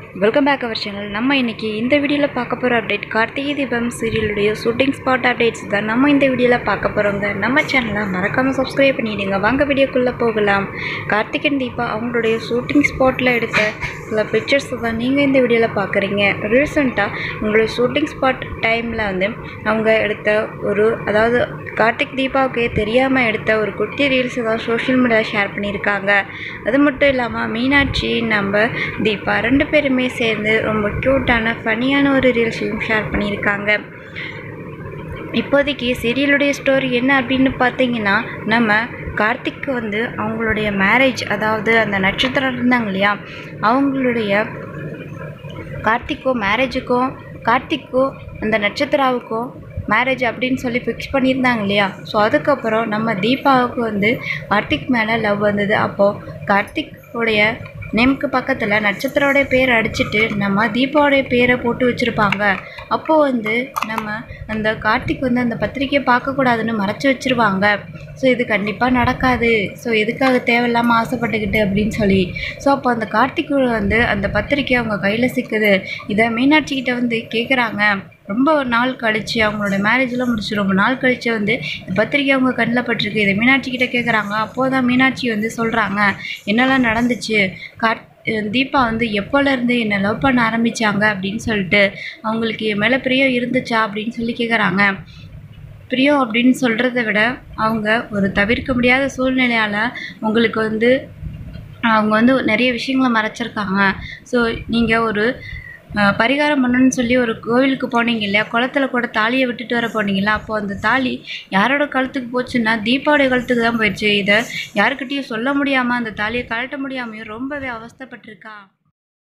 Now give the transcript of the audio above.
welcome back our channel நம்ம இன்னைக்கு இந்த வீடியோவில் பார்க்க போகிற அப்டேட் கார்த்திகை தீபம் சீரியலுடைய ஷூட்டிங் ஸ்பாட் அப்டேட்ஸ் தான் நம்ம இந்த வீடியோவில் பார்க்க போகிறோங்க நம்ம சேனலை மறக்காமல் சப்ஸ்கிரைப் பண்ணிடுங்க வாங்க வீடியோக்குள்ளே போகலாம் கார்த்திகன் தீபா அவங்களுடைய ஷூட்டிங் ஸ்பாட்டில் எடுத்த சில பிக்சர்ஸ் தான் நீங்கள் இந்த வீடியோவில் பார்க்குறீங்க ரீசெண்டாக உங்களுடைய ஷூட்டிங் ஸ்பாட் டைமில் வந்து அவங்க எடுத்த ஒரு அதாவது கார்த்திக் தீபாவுக்கே தெரியாமல் எடுத்த ஒரு குட்டி ரீல்ஸ் தான் சோஷியல் மீடியாவில் ஷேர் பண்ணியிருக்காங்க அது மட்டும் இல்லாமல் மீனாட்சி நம்ம தீபா ரெண்டு பேருமே சேர்ந்து ரொம்ப க்யூட்டான ஃபனியான ஒரு ரீல்ஸையும் ஷேர் பண்ணியிருக்காங்க இப்போதைக்கு சீரியலுடைய ஸ்டோரி என்ன அப்படின்னு பார்த்தீங்கன்னா நம்ம கார்த்திக் வந்து அவங்களுடைய மேரேஜ் அதாவது அந்த நட்சத்திரம் இருந்தாங்க இல்லையா அவங்களுடைய கார்த்திக்கும் மேரேஜுக்கும் கார்த்திக்கும் அந்த நட்சத்திராவுக்கும் மேரேஜ் அப்படின்னு சொல்லி ஃபிக்ஸ் பண்ணியிருந்தாங்க இல்லையா ஸோ அதுக்கப்புறம் நம்ம தீபாவுக்கு வந்து கார்த்திக் மேலே லவ் வந்தது அப்போது கார்த்திக் உடைய நேமுக்கு பக்கத்தில் நட்சத்திரோடைய பேர் அடிச்சிட்டு நம்ம தீபாவோடைய பேரை போட்டு வச்சுருப்பாங்க அப்போது வந்து நம்ம அந்த கார்த்திக் வந்து அந்த பத்திரிக்கையை பார்க்கக்கூடாதுன்னு மறைச்சி வச்சுருவாங்க ஸோ இது கண்டிப்பாக நடக்காது ஸோ எதுக்காக தேவையில்லாமல் ஆசைப்பட்டுக்கிட்டு அப்படின்னு சொல்லி ஸோ அப்போ அந்த கார்த்திக் வந்து அந்த பத்திரிக்கை அவங்க கையில் சிக்குது இதை மீனாட்சி கிட்ட வந்து கேட்குறாங்க ரொம்ப நாள் கழித்து அவங்களோட மேரேஜ்லாம் முடிச்சு ரொம்ப நாள் கழித்து வந்து இந்த பத்திரிக்கை அவங்க கண்ணில் பட்டிருக்கு இதை மீனாட்சி கிட்ட கேட்குறாங்க அப்போது தான் மீனாட்சி வந்து சொல்கிறாங்க என்னெல்லாம் நடந்துச்சு கார்த் தீபா வந்து எப்போலேருந்து என்னை லவ் பண்ண ஆரம்பித்தாங்க அப்படின்னு சொல்லிட்டு அவங்களுக்கு என் மேலே பிரியம் இருந்துச்சா அப்படின்னு சொல்லி கேட்குறாங்க பிரியம் அப்படின்னு சொல்கிறத விட அவங்க ஒரு தவிர்க்க முடியாத சூழ்நிலையால் உங்களுக்கு வந்து அவங்க வந்து நிறைய விஷயங்களை மறைச்சிருக்காங்க ஸோ நீங்கள் ஒரு அஹ், பரிகாரம் பண்ணணும்னு சொல்லி ஒரு கோவிலுக்கு போனீங்க இல்லையா குளத்துல கூட தாலியை விட்டுட்டு வர போனீங்களா அப்போது அந்த தாலி யாரோட கழுத்துக்கு போச்சுன்னா தீபாவோடைய கழுத்துக்கு தான் போயிடுச்சு இதை யாருக்கிட்டேயும் சொல்ல முடியாமல் அந்த தாலியை கழட்ட முடியாமையும் ரொம்பவே அவஸ்தைப்பட்டிருக்கா